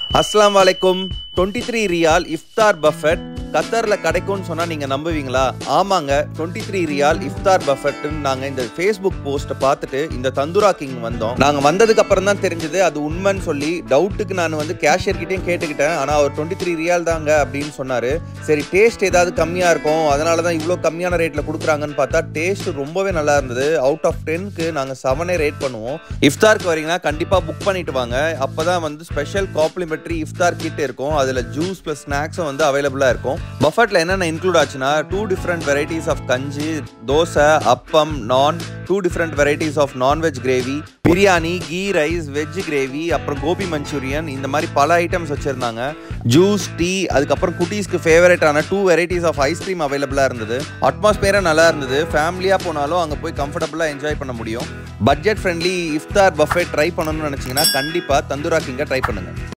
அஸ்லாம் வலைக்கும் twenty three ரியால் இஃப்தார் பஃபெட் கத்தர்ல கிடைக்கும்னு சொன்னா நீங்க நம்புவீங்களா ஆமாங்க டுவெண்ட்டி த்ரீ ரியால் இஃப்தார் பஃபெட்னு நாங்க இந்த ஃபேஸ்புக் போஸ்ட்டை பார்த்துட்டு இந்த தந்துரா கிங் வந்தோம் நாங்க வந்ததுக்கு அப்புறம் தான் தெரிஞ்சது அது உண்மைன்னு சொல்லி டவுட்டுக்கு நான் வந்து கேஷியர் கிட்டயும் கேட்டுக்கிட்டேன் ஆனா அவர் டுவெண்ட்டி த்ரீ ரியால் தாங்க அப்படின்னு சொன்னாரு சரி டேஸ்ட் ஏதாவது கம்மியா இருக்கும் அதனால தான் இவ்வளோ கம்மியான ரேட்ல கொடுக்குறாங்கன்னு பார்த்தா டேஸ்ட் ரொம்பவே நல்லா இருந்தது அவுட் ஆஃப் டென்க்கு நாங்க செவனே ரேட் பண்ணுவோம் இஃப்தாருக்கு வரீங்கன்னா கண்டிப்பா புக் பண்ணிட்டு வாங்க அப்பதான் வந்து ஸ்பெஷல் காம்ப்ளிமெண்ட்ரி இஃப்தார் கிட் இருக்கும் அதுல ஜூஸ் பிளஸ் ஸ்நாக்ஸும் வந்து அவைலபிளா இருக்கும் பஃபட்ல என்னென்ன இன்க்ளூட் ஆச்சுன்னா டூ டிஃப்ரெண்ட் வெரைட்டிஸ் ஆஃப் கஞ்சி dosa appam naan two different varieties of nonveg gravy biryani ghee rice veg gravy அப்புறம் கோபி மஞ்சூரியன் இந்த மாதிரி பல ஐட்டம்ஸ் வச்சிருந்தாங்க ஜூஸ் டீ அதுக்கப்புறம் குட்டீஸ்க்கு ஃபேவரட்டான டூ வெரைட்டிஸ் ஆஃப் ஐஸ்கிரீம் அவைலபிளாக இருந்தது அட்மாஸ்பியரா நல்லா இருந்தது ஃபேமிலியாக போனாலும் அங்கே போய் கம்ஃபர்டபுளாக என்ஜாய் பண்ண முடியும் பட்ஜெட் ஃப்ரெண்ட்லி இஃப்தார் பஃபே ட்ரை பண்ணணும்னு நினச்சிங்கன்னா கண்டிப்பாக தந்துரா கிங்கை ட்ரை பண்ணுங்கள்